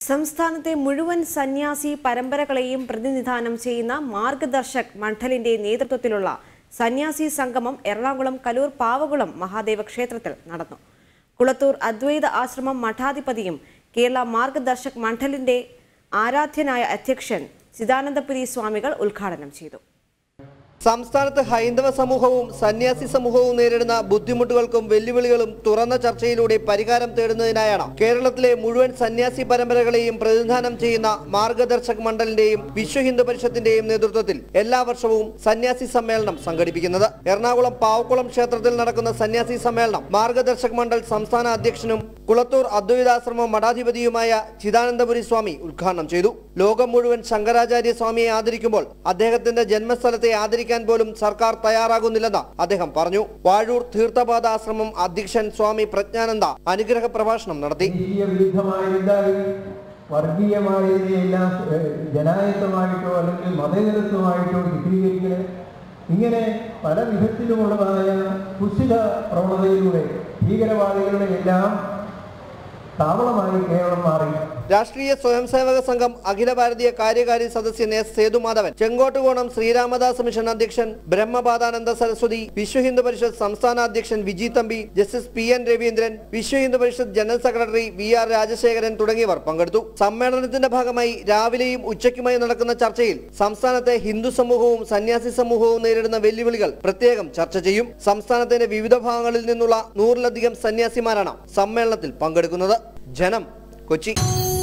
സംസ്ഥാനത്തെ മുഴുവൻ സന്യാസി പരമ്പരകളെയും പ്രതിനിധാനം ചെയ്യുന്ന മാർഗദർശക് മണ്ഡലിന്റെ നേതൃത്വത്തിലുള്ള സന്യാസി സംഗമം എറണാകുളം കലൂർ പാവകുളം മഹാദേവ ക്ഷേത്രത്തിൽ നടന്നു കുളത്തൂർ അദ്വൈത ആശ്രമം മഠാധിപതിയും കേരള മാർഗദർശക് മണ്ഡലിന്റെ ആരാധ്യനായ അധ്യക്ഷൻ ചിദാനന്ദപുരി സ്വാമികൾ ഉദ്ഘാടനം ചെയ്തു സംസ്ഥാനത്ത് ഹൈന്ദവ സമൂഹവും സന്യാസി സമൂഹവും നേരിടുന്ന ബുദ്ധിമുട്ടുകൾക്കും വെല്ലുവിളികളും തുറന്ന ചർച്ചയിലൂടെ പരിഹാരം തേടുന്നതിനായാണ് കേരളത്തിലെ മുഴുവൻ സന്യാസി പരമ്പരകളെയും പ്രതിനിധാനം ചെയ്യുന്ന മാർഗദർശക് മണ്ഡലിന്റെയും വിശ്വ ഹിന്ദു പരിഷത്തിന്റെയും നേതൃത്വത്തിൽ എല്ലാ വർഷവും സന്യാസി സമ്മേളനം സംഘടിപ്പിക്കുന്നത് എറണാകുളം പാവക്കുളം ക്ഷേത്രത്തിൽ നടക്കുന്ന സന്യാസി സമ്മേളനം മാർഗദർശക് മണ്ഡൽ സംസ്ഥാന അധ്യക്ഷനും കുളത്തൂർ അദ്വൈതാശ്രമം മഠാധിപതിയുമായ ചിദാനന്ദപുരി സ്വാമി ഉദ്ഘാടനം ചെയ്തു ലോകം മുഴുവൻ ശങ്കരാചാര്യ സ്വാമിയെ ആദരിക്കുമ്പോൾ അദ്ദേഹത്തിന്റെ ജന്മസ്ഥലത്തെ ആദരിക്കാൻ പോലും സർക്കാർ തയ്യാറാകുന്നില്ലെന്ന് അദ്ദേഹം പറഞ്ഞു വാഴൂർ തീർത്ഥപാദ ആശ്രമം അധ്യക്ഷൻ സ്വാമി പ്രജ്ഞാനന്ദ അനുഗ്രഹ പ്രഭാഷണം നടത്തി ദേശീയ വിരുദ്ധമായതായി വർഗീയമായതിനെല്ലാം ഏഹ്, ജനായത്തമായിട്ടോ അല്ലെങ്കിൽ മതേതരത്വമായിട്ടോ ചിത്രീകരിക്കുന്നത് ഇങ്ങനെ പല വിധത്തിലുമുള്ളതായ കുശില പ്രവണതയിലൂടെ ഭീകരവാദികളുടെ എല്ലാം താവളമായി കേരളം മാറി രാഷ്ട്രീയ സ്വയംസേവക സംഘം അഖില ഭാരതീയ കാര്യകാരി സദസ്യൻ എസ് സേതുമാധവൻ ചെങ്കോട്ടുകോണം ശ്രീരാമദാസ് മിഷൻ അധ്യക്ഷൻ ബ്രഹ്മപാദാനന്ദ സരസ്വതി വിശ്വ ഹിന്ദു പരിഷത്ത് സംസ്ഥാന അധ്യക്ഷൻ Viji Thampi justice P N Raveendran Vishwa Hindu Parishad general secretary V R Rajasekharan തുടങ്ങിയവർ പങ്കെടുത്തു സമ്മേളനത്തിന്റെ ഭാഗമായി രാവിലെയും ഉച്ചയ്ക്കുമായി നടക്കുന്ന ചർച്ചയിൽ സംസ്ഥാനത്തെ ഹിന്ദു സമൂഹവും സന്യാസി സമൂഹവും നേരിടുന്ന വെല്ലുവിളികൾ പ്രത്യേകം ചർച്ച ചെയ്യും സംസ്ഥാനത്തിന്റെ വിവിധ ഭാഗങ്ങളിൽ നിന്നുള്ള നൂറിലധികം സന്യാസിമാരാണ് സമ്മേളനത്തിൽ പങ്കെടുക്കുന്നത് ജനം കൊച്ചി